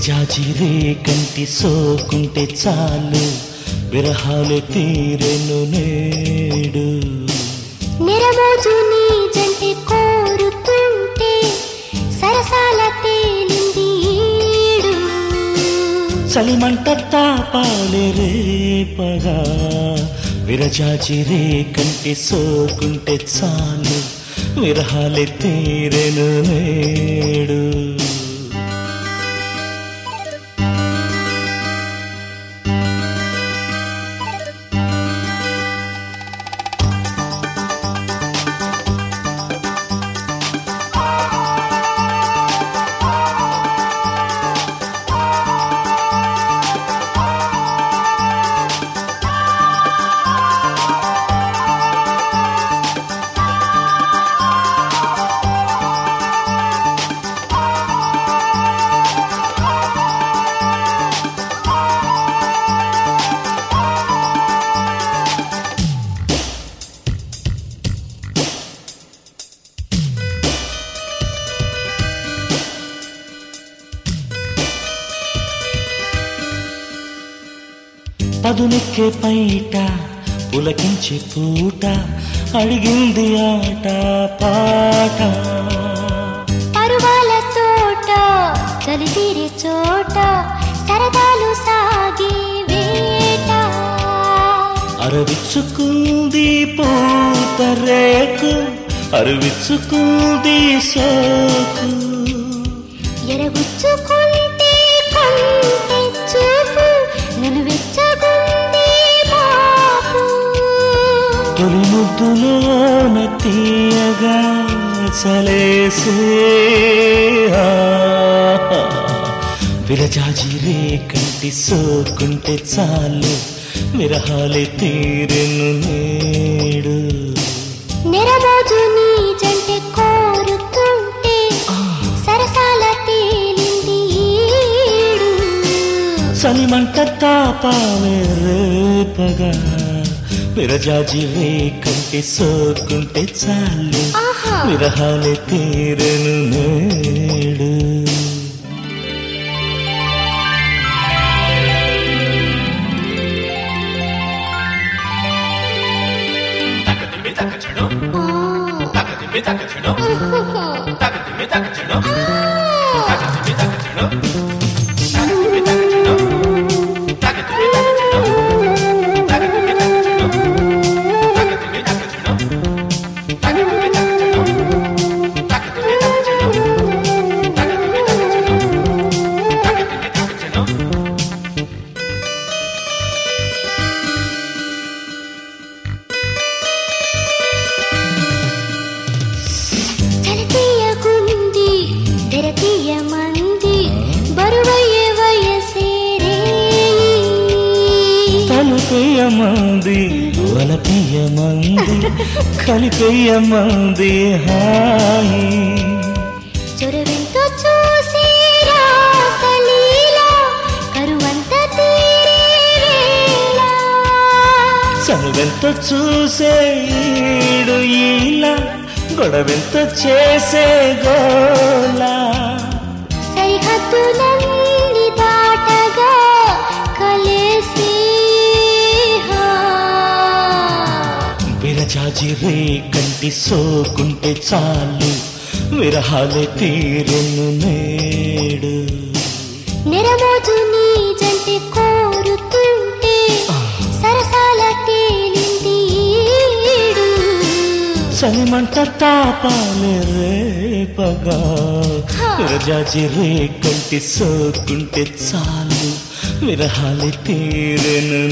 విరజాజిరే కంటి సోకుంటే చాలు విరహాలు తీరెను నేడు నిరమోజు నీ జంటి కోరుతుంటే సరసాల తేలింది ఈడు చలిమంట తాపాలే రేపగా విరజాజిరే కంటి సోకుంటే చాలు విరహాలు తీరెను నేడు పదునెక్కే పైట పులకించే పూట అడిగింది ఆట పాట పరువాల తోట చలి తీరే చోట సరదాలు సాగే వేట అరవిచ్చుకుంది పూత రేకు అరవిచ్చుకుంది సోకు ఎరగుచ్చుకుంటే కొంటె చూపు నన్ను వెచ్చగుంది బాపు తొలి ముద్దులోన తీయగా చలేసే విరజాజిరే కంటి సోకుంటే చాలు విరహాలే తీరెను నేడు నిరమోజు నీ జంటె కోరుతుంటే సరసాల తేలింది ఈడు చలిమంట తాపాలే రేపగా విరజాజిరే కంటి సోకుంటే చాలు ఆహా విరహాలే తీరెను నేడు చలతీయకుంది తెరతీయమంది బరువయ్యే వయసేరే తలుపేయమంది వలపేయమంది కలిపేయమంది హాయి చొరవెంతో చూసి రాసలీల కరువంత తీరేవేళ చనువెంత చూసే ఈడు ఈల గొడవెంత చేసే గోలా సరిహద్దులన్నీ దాటగా కలిసి విరజాజి రే కంటి సోకుంటే చాలు విరహాలే తీరెను నేడు నిరమోజు నీ జంటి కోరుతుంటే సరసాల తేలింది ఈడు చలిమంట తాపాలే రేపగా విరజాజి రే కంటి సోకుంటే చాలు విరహాలే తీరెను